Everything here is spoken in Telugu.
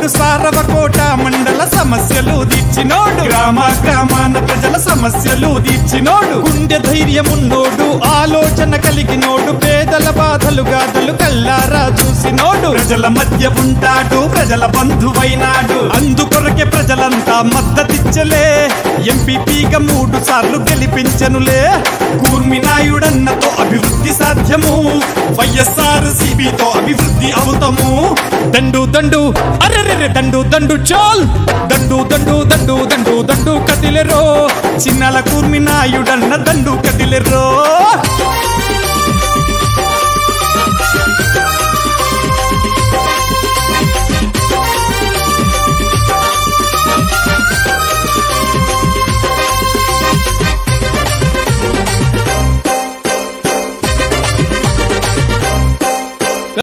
తీర్చినోడు సారవకోట మండల సమస్యలు తీర్చినోడు గ్రామ గ్రామాన ప్రజల సమస్యలు తీర్చినోడు గుండె ధైర్యమున్నోడు ఆలోచన కలిగినోడు పేదల బాధలు గాథలు కల్లారా చూసినోడు ప్రజల మధ్య ఉంటాడు ప్రజల బంధువైనాడు అందుకొరకే ప్రజలంతా మద్దతిచ్చలే ఎంపీపీగా మూడు సార్లు గెలిపించనులే కూర్మి నాయుడన్నతో అభివృద్ధి సాధ్యము వైఎస్ఆర్ సిబితో అభివృద్ధి అవుతాము దండు దండు అరెరెరె దండు దండు చోల్ దండు దండు దండు దండు దండు కదిలెరో చిన్నల కూర్మి నాయుడన్న దండు కదిలెరో